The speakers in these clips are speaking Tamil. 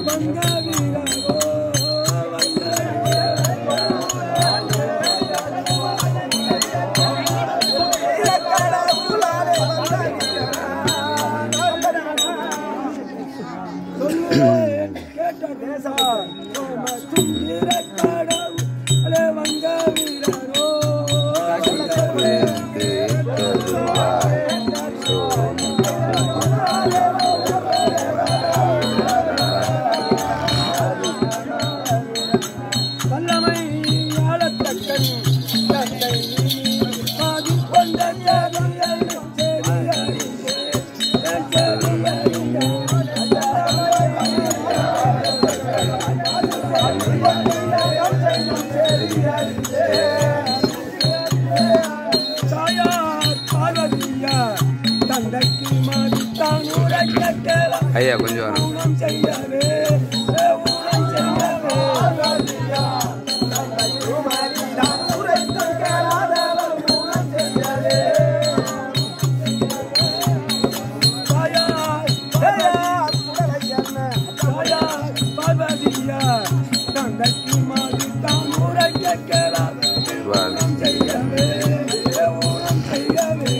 வந்த வீரரோ வந்த சொல்லுவேன் கேட்ட தேசா சோம தும்பிர கடவு அலே வந்த வீரரோ வல்லமை ஆளத்தக்கன் தந்தை பாதி கொண்ட தேவையை தாயார் பார்வதியா தந்தைக்கு மாதித்தான் உரைக்கலாம் ஐயா கொஞ்சம் வரும் ஊனம் செய்யவே ஊனம் செய்யவே தாயார் தாயார் தாயார் பார்வதியா தந்தைக்கு மாதித்தான் உரைக்கலாம் ஊனம் செய்யவே ஊனம் செய்யவே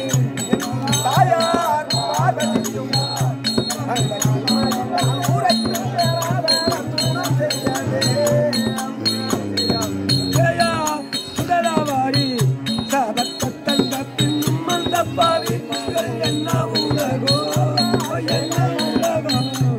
ஜெயா சுடராவாரி சாபத்தந்த பின்னும் அந்த பாவி மக்கள் என்ன உலகோ என்ன உலகோ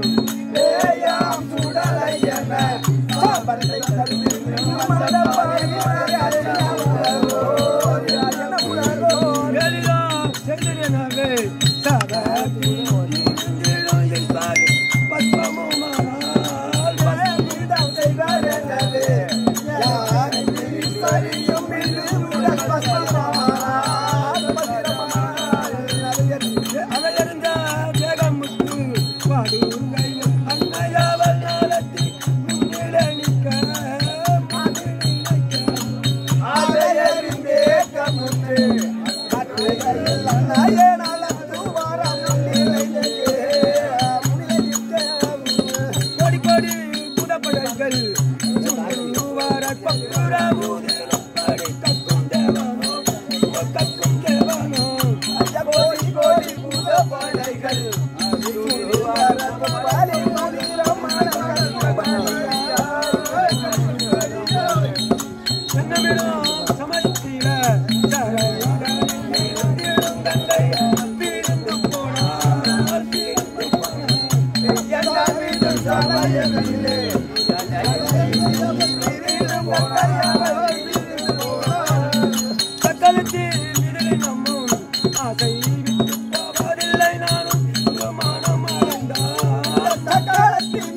எலியா செங்கனவே சாபத்தி இருந்திடும் என்பாரி பத்மமுமானால் பத்மிதம் செய்வாரெனவே அவையறிந்த வேகமுத்து பாடுகையில் அன்னையாவல் நாளத்தி முன்னிட நிற்க மாதிரி நினைக்க கோடி கோடி புதப்படங்கள் சுற்றுவார பக்குற ஊதில் படி கக்கும் தேவானோ கக்கும் தேவானோ என்னமிடம் சமர்த்திட சரணிடம் தந்தை வீழ்ந்து போனார் வீழ்ந்து போனார் சக்கலத்தில் விடுதலை நம்மும் ஆசை விட்டு போவதில்லை நானும் விமானம் அடைந்தார்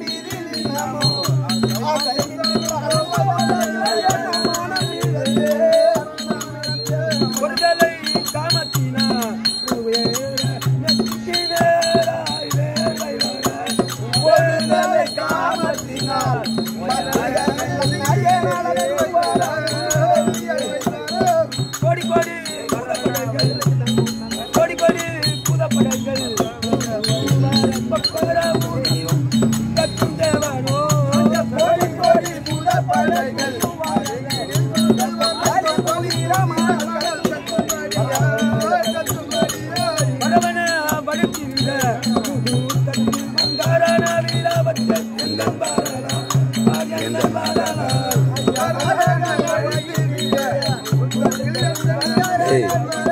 ஒருதலை காமத்தினா உயர நெற்றினராய் வேலை வர ஒருதலை காமத்தினால் கோடி கோடி புதப்படைகள் கோடி கோடி புதப்படைகள் பக்கர ஊதியும் கக்கும் தேவனோ கோடி கோடி புதப்படைகள் பரவன படுத்திருந்த மந்தாரான வீராபத்தன் எந்தன் பாரலா எந்தன் பாரலா ஏய்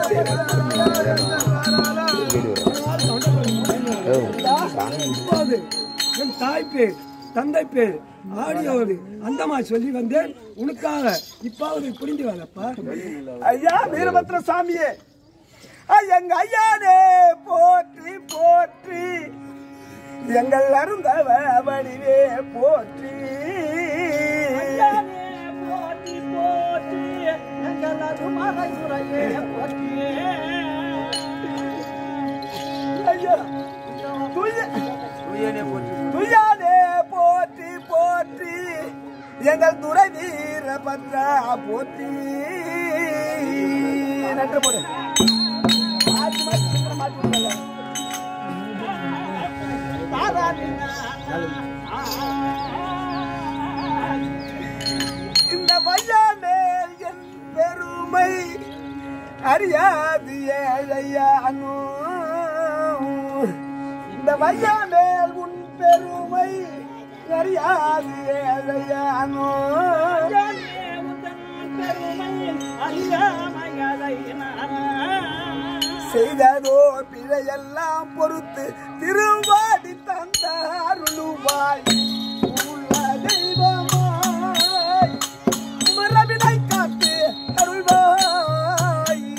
இப்போது என் தாய் பேர் தந்தை பேர் ஆடியோடு அந்தமா சொல்லி வந்தேன் உனக்காக இப்பாவது புரிந்து வரப்பா ஐயா வீரபத்ர சாமியே ஐ, எங்க ஐயானே போற்றி போற்றி எங்கள் அருந்தவ வடிவே போற்றி போற்றி போற்றி எங்கள் அருமறை முறையே போற்றி ஐயா துய துயானே போற்றி போற்றி எங்கள் துறை வீரபத்ரா போற்றி நன்று போடு மாற்றி மாற்றி சீக்கிரம் மாற்றி விடுங்க. பாராட்டினார் அறியாது ஏழையானோ இந்த வையா மேல் உன் பெருமை அறியாது ஏழையானோ செய்ததோ பிழையெல்லாம் பொறுத்து திருவாடி தந்த அருளுவாய் உள்ள தெய்வமாய் மரபினை காத்து அருள்வாய்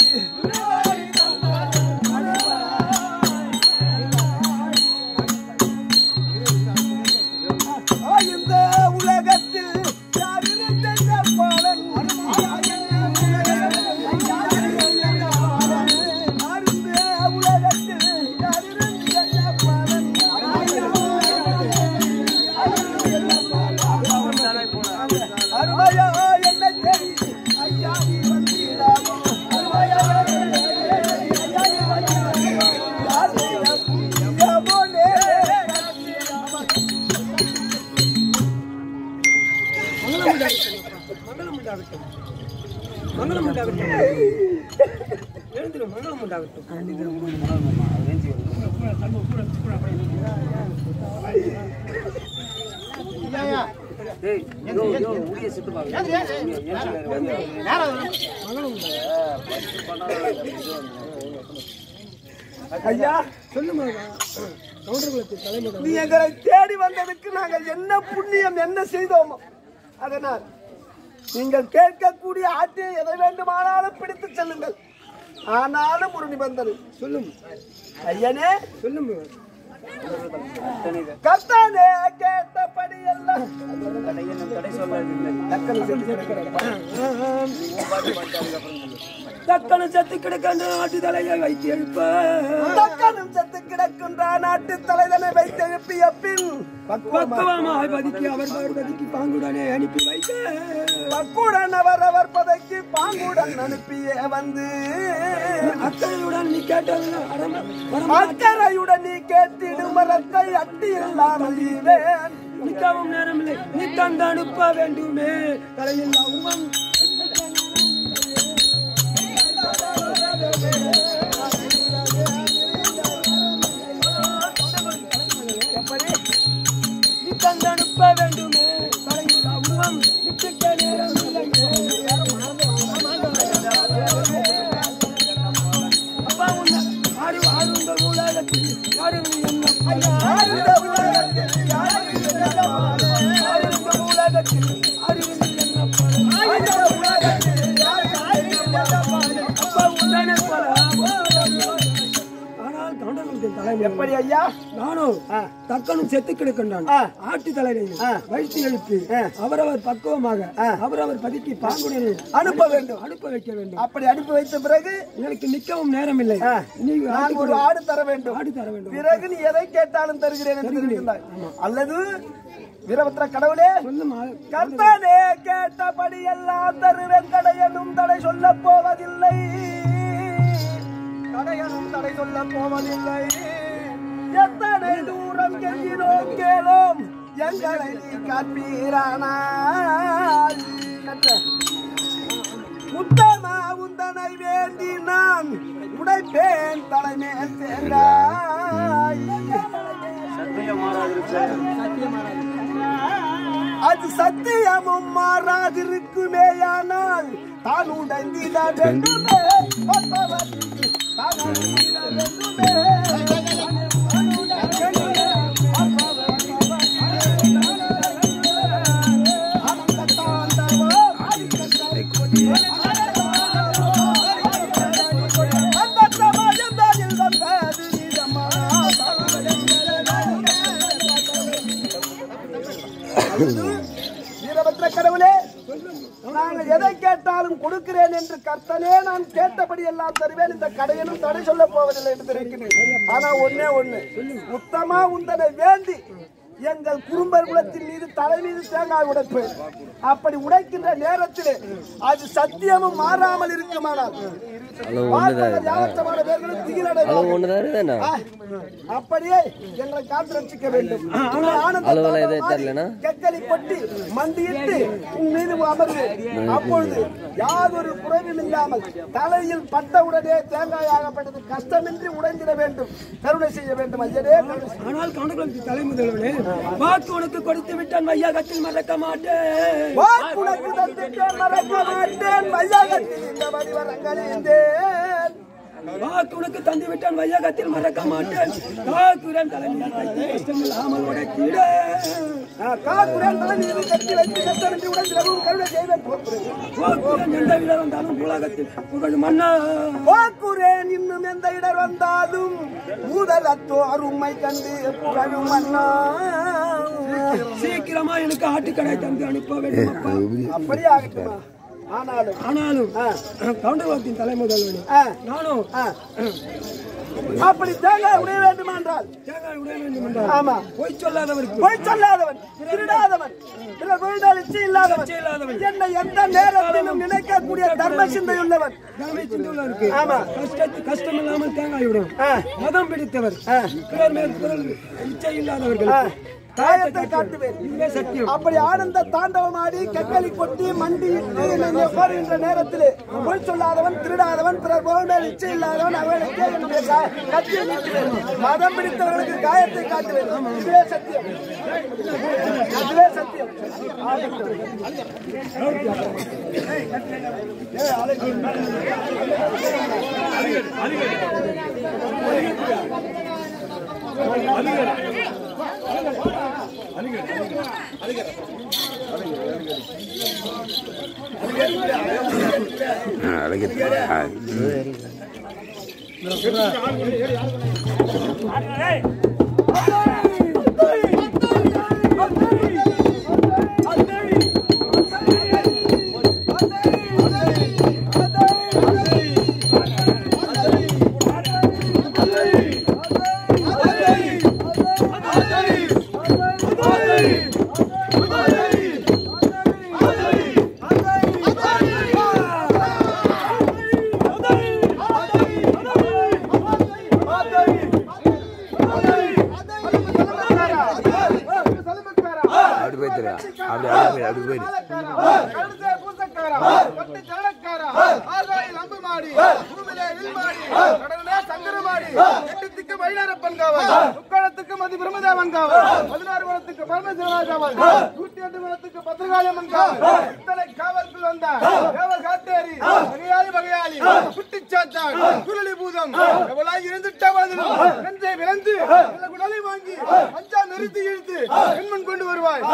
ஆ, இந்த உலகத்தில் யாரிலும் சென்ற பாலன் அருந்த உலகத்தில் யாரிலும் சென்ற பாலன் அருமையா என்ன தேடி ஐயா நீ வந்தீராமோ அருமையா என்ன தேடி, ஐயா நீ வந்தீராமோ? யாரையா புண்ணியமோனே? மங்களம் உண்டாகட்டும் மங்களம் உண்டாகட்டும் மங்களம் உண்டாகட்டும் எழுந்திரு மங்களம் உண்டாகட்டும் ஐயா சொல்லுமா கவுண்டர்களுக்கு தலைமை நீ எங்களை தேடி வந்ததுக்கு நாங்கள் என்ன புண்ணியம் என்ன செய்தோமோ அதனால் நீங்கள் கேட்கக்கூடிய ஆட்டை எதை வேண்டுமானாலும் பிடித்து செல்லுங்கள் ஆனாலும் ஒரு நிபந்தனை சொல்லும் ஐயனே சொல்லும் கர்த்தானே கேட்டபடி எல்லாம் தக்கன சத்து கிடக்கின்ற நாட்டு தலையை வைத்து எழுப்ப தக்கனும் செத்து கிடக்கின்ற நாட்டு தலைதனை வைத்து எழுப்பிய பின் பக்குவமாய் பதுக்கி அவர் பார்வதிக்கு பாங்குடனே அனுப்பி வைக்க பக்குடன் அவர் அவர் பதைக்கு பாங்குடன் அனுப்பிய வந்து அக்கறையுடன் நீ கேட்டவன் அக்கறையுடன் நீ கேட்டிடும் மரத்தை அட்டி இல்லாமல் ஈவேன் நிற்கவும் நேரமில்லை நீ தந்து அனுப்ப வேண்டுமே தலையில் உருவம் நீ தந்து அனுப்ப வேண்டுமே தலையில் உருவம் நிற்க நேரம் அப்பா உன்னை ஆறு ஆறு இந்த உலகத்தில் யாரும் என்ன ஆழ்ந்த உலகத்தில் யாரும் இல்லாமல் ஆறு இந்த உலகத்தில் அறிவில் என்ன ஆழ்ந்த உலகத்தில் யாரும் இல்லாமல் அப்பா உன்னை போல ஆனால் தொண்டர்களுக்கு தலைமை எப்படி ஐயா நானும் தக்கனும் செத்து கிடக்கின்றான் ஆ. ஆட்டு தலைவரையும் வைத்து எழுப்பி அவரவர் பக்குவமாக அவரவர் பதுக்கி பாங்குடனே அனுப்ப வேண்டும் அனுப்ப வைக்க வேண்டும் அப்படி அனுப்பி வைத்த பிறகு எனக்கு நிற்கவும் நேரமில்லை நீ நான் ஒரு ஆடு தர வேண்டும் ஆடு தர வேண்டும் பிறகு நீ எதை கேட்டாலும் தருகிறேன் என்று தெரிவிக்கின்றாய் அல்லது வீரபத்ர கடவுளே சொல்லுமா கர்த்தானே கேட்டபடி எல்லாம் தருவேன் கடையனும் தடை சொல்ல போவதில்லை கடையனும் தடை சொல்ல போவதில்லை எத்தனை தூரம் கெஞ்சினோம் கேளோம் எங்களை நீ காப்பீரானாய் உத்தமா உந்தனை வேண்டி நான் உடைப்பேன் தலைமேல் தேங்காய் அது சத்தியமும் மாறாதிருக்குமேயானால் தான் உடைந்திட வேண்டுமே பத்தவனுக்கு தான் உடைந்திட வேண்டுமே. அந்த சமயம் தானில் வந்தது நிஜமா வீரபத்ர கடவுளே நாங்கள் எதை கேட்டாலும் கொடுக்கிறேன் என்று கர்த்தனே நான் கேட்டபடி எல்லாம் தருவேன் இந்த கடையனும் தடை சொல்ல போவதில்லை என்று இருக்கிறேன் ஆனா ஒண்ணே ஒண்ணு உத்தமா உந்தனை வேண்டி எங்கள் குறும்பர் குலத்தின் மீது தலை மீது தேங்காய் உடைப்பேன் அப்படி உடைக்கின்ற நேரத்திலே அது சத்தியமும் மாறாமல் இருக்குமானால் வாழ்பவர் யாவற்றமான பேர்களும் திகிலடைவார்கள். அளவு ஒண்ணுதான் இருக்குதாண்ணா ஆ, அப்படியே எங்களை காத்து ரட்சிக்க வேண்டும் உங்கள் ஆனந்த அளவெல்லாம் எதுவும் தாண்டவமாடி தெரியலனா? கெக்கலி கொட்டி மண்டியிட்டு உன் மீது அமர்ந்து அப்பொழுது யாதொரு குறைவும் இல்லாமல் தலையில் பட்டவுடனே தேங்காயாகப்பட்டது கஷ்டமின்றி உடைந்திட வேண்டும் கருணை செய்ய வேண்டும் ஐயனே கருணை செய்ய ஆனால் கவுண்டகுளத்து தலைமுதல்வனே வாக்கு உனக்கு கொடுத்து விட்டான் வையகத்தில் மறக்க மாட்டேன் வாக்குனக்கு தந்திட்டேன் மறக்க மாட்டேன் வையகத்தில் இந்த வடிவரங்களிந்தேன் வாக்கு உனக்கு தந்து விட்டான் வையகத்தில் மறக்க மாட்டேன் காக்குரன் தலைமையில் தைத்து கஷ்டமில்லாமல் உடைத்திட காக்குரன் நீதி கட்டி வைத்து கஷ்டமின்றி உடைந்திடவும் கருணை செய்வேன் போக்குறேன் காக்குரன் எந்த விட வந்தாலும் உலகத்தில் புகழ் மன்னா போக்குறேன் இன்னும் எந்த இடர் வந்தாலும் முதலத்தோ அருமை கண்டு புகழும் மன்னா சீக்கிரமா எனக்கு ஆட்டுக்கடை தந்து அனுப்ப வேண்டும் அப்பா. அப்படியே ஆகட்டுமா ஆனாலும் ஆனாலும் கவுண்டகுளத்தின் தலைமுதல்வனே ஆ, நானும் ஆ. அப்படி தேங்காய் உடைய வேண்டுமென்றால் தேங்காய் உடைய வேண்டும் என்றால் ஆமா பொய் சொல்லாதவருக்கு பொய் சொல்லாதவன் திருடாதவன் பிற பொருளாளிச்சி இல்லாதவன் இல்லாதவன். என்னை எந்த நேரத்திலும் நினைக்கக்கூடிய தர்ம சிந்தையுள்ளவன் தர்மை சிந்துள்ளவருக்கு ஆமா. கஷ்டத்து கஷ்டம் இல்லாமல் தேங்காய் விடும் ஆ. மதம் பிடித்தவர் ஆ. பிறர் மேல் பிறர் இச்சை இல்லாதவர்கள் ஆ. காயத்தை காட்டுவேன் இதுவே சத்தியம் அப்படி ஆனந்த தாண்டவமாடி கக்கலி கொட்டி மண்டியிட்டு என்னை கோருகின்ற நேரத்திலே பொய் சொல்லாதவன் திருடாதவன் பிறர் பொருள் இச்சை இல்லாதவன் அவர்களுக்கே என்னுடைய கா- கத்தியை நீட்டுவேன் மதம் பிடித்தவர்களுக்கு காயத்தை காட்டுவேன் இதுவே சத்தியம் இதுவே சத்தியம் ஆகட்டும். அப்படி போய்த்துறா அப்படி அப்படி அப்படி போயிரு நிறுத்தி இழுத்து பெண்மண் கொண்டு வருவாய்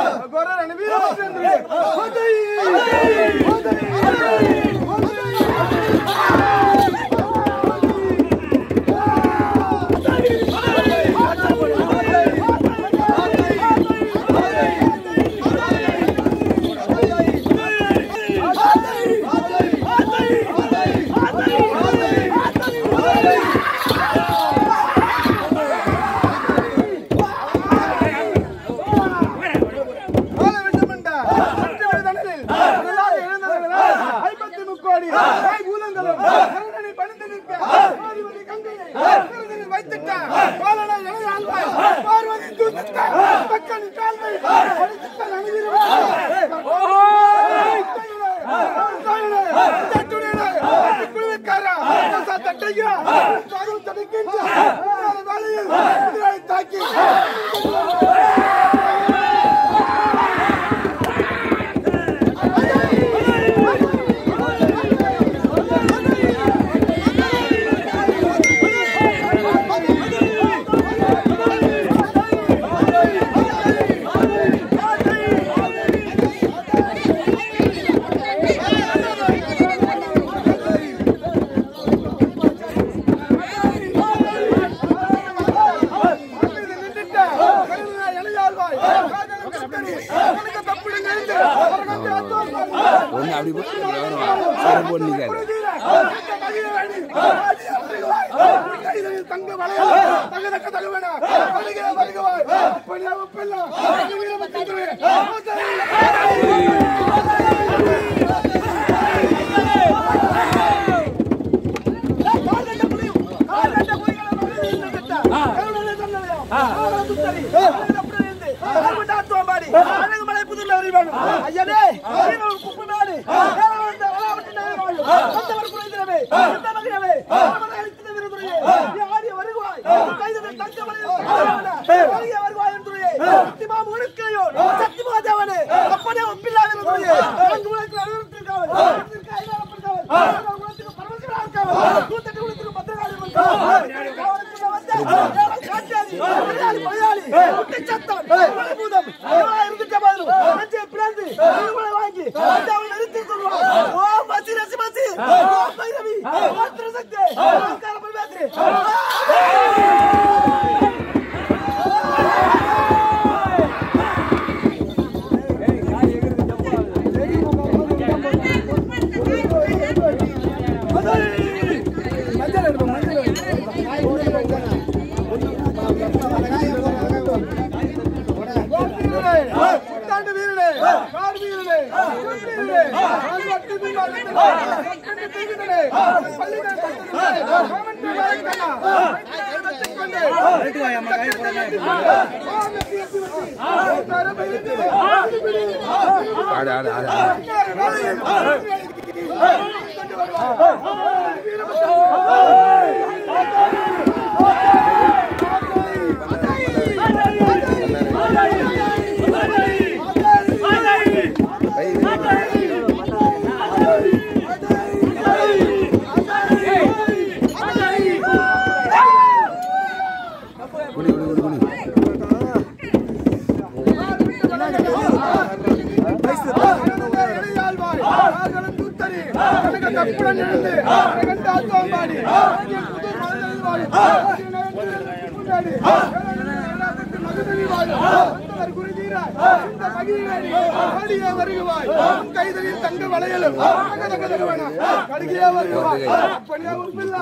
வாழ வேண்டுமென்றா சத்தியவதி தண்டனில் முதலாக எழுந்தவர்களால் ஐம்பத்தி முக்கோடி தாய் பூதங்களும் கருணனை பணிந்து நிற்க பார்வதி கங்கையை கருதலில் வைத்திட்ட பாலனை எனது ஆழ்வாய் பார்வதி தூத்திட்ட மக்களின் கால்வை அடித்திட்ட தாக்கி ஒன்று அப்படி போய் சரி போட்டு நிற்காது தங்க வளையல் தங்க தக்க தழுவனா வருகிற வருகுவாய் அப்படியே ஒப்பெல்லாம் புதுல அறிய வேண்டும் ஐயனே அறிவன் குப்பனாடு ஏழவன் வளாவட்டி நாடு வாழும் வந்தவர் குறைந்திரவே எந்த மகிழவே அவனை அழித்தது விருதுரையே நீ ஆடிய வருவாய் கைது தங்க வழிய வருவாய் என்றுரையே சத்திமா முழுக்கையோ சத்திமா தேவனே அப்பனே ஒப்பில்லாத விருதுரையே அங்கு உலகில் அலுவலகத்திற்காவல் உலகத்திற்கு ஐநாளப்பட்டிருக்காவல் உலகத்துக்கு பரமசிவனாக இருக்காவல் நூத்தெட்டு உலகத்துக்கு பத்திரகாளி இருக்காவல் காவலுக்கு வந்த ஏழை காட்டாளி கொலையாளி கொலையாளி குட்டிச்சத்தம் கொலைபூதம் இவனா இருந்துட்ட மாதிரி நெஞ்சை பிளந்து இவனை வாங்கி வந்து அவனை நிறுத்தி சொல்லுவான் ஓ மசி ரசி மசி ஓ பைரவி ஓ திருசக்தி ஓ காலப்பல் வேத்ரி புத்தாண்டு வீரனே கார் வீரனே குரு வீரனே ஆண்வட்டி மீனாளனே கண்ணு தீவிரனே பள்ளிகள் கட்டுனே காமன்டி வாய்க்கண்ணா வெற்றி கொண்டே ரெடி வாய் அம்மா கை போடுங்க ஆடு ஆடு ஆடு ஆடு குடி குடி குடி குடி கைதலில் தங்க வளையலும் கடுகியே வருவாய் அப்படியே உண்மையில்லா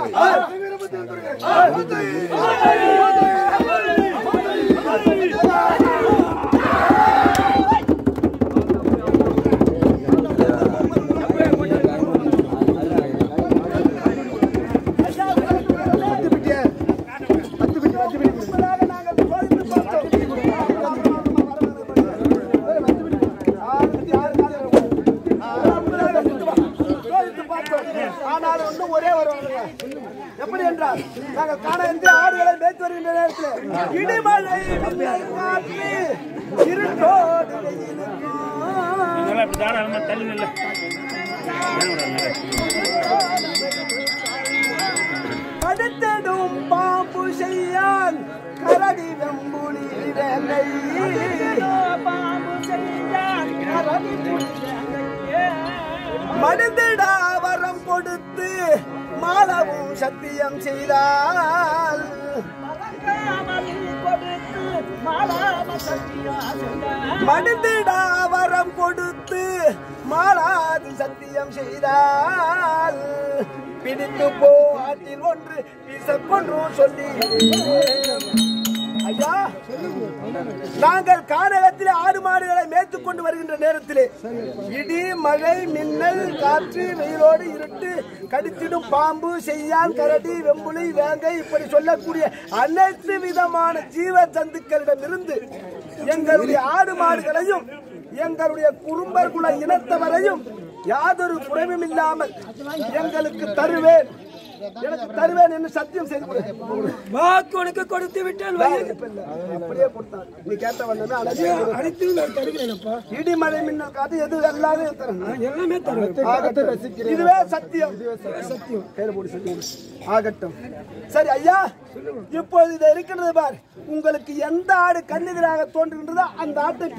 ஆனாலும் இன்னும் ஒரே வருவாங்க எப்படி என்றால் நாங்கள் காண என்ற ஆடுகளை மேய்த்து வருகின்ற நேரத்தில் இடிமழை மின்னல் காற்று இருட்டோடு வெயிலுக்கும் கடுத்தடும் பாம்பு செய்யான் கரடி வெம்புலி வேலை மனிதடா வரம் கொடுத்து மாலவும் சத்தியம் செய்தால் மனிதடா வரம் கொடுத்து மாலாது சத்தியம் செய்தால் பிடித்து போ ஆற்றில் ஒன்று பிசப்பொன்றும் சொல்லி ஐயா நாங்கள் கானகத்தில் ஆடு மாடுகளை மேய்த்துக் கொண்டு வருகின்ற நேரத்திலே இடி மழை மின்னல் காற்று வெயிலோடு இருட்டு கடித்திடும் பாம்பு செய்யான் கரடி வெம்புலி வேங்கை இப்படி சொல்லக்கூடிய அனைத்து விதமான ஜீவ ஜந்துக்களிடமிருந்து எங்களுடைய ஆடு மாடுகளையும் எங்களுடைய குறும்பர் குல இனத்தவரையும் யாதொரு குறைவும் இல்லாமல் எங்களுக்கு தருவேன் எனக்கு தருவேன் என்று சத்தியம் செய்து கொடு. வாக்கு உனக்கு கொடுத்து விட்டேன் வயது அப்படியே கொடுத்தார் நீ கேட்ட வண்ணமே அழகே அனைத்து நான் தருகிறேனப்பா இடி மழை மின்னல் காத்து எது எல்லாமே தரணும் நான் எல்லாமே தருவேன் ஆகட்டும். இதுவே சத்தியம் சத்தியம் கையில போடு சத்தியம் ஆகட்டும் சரி ஐயா இப்போது இது இருக்கிறது பார் உங்களுக்கு எந்த ஆடு கண்ணெதிராக தோன்றுகின்றதோ அந்த ஆட்டை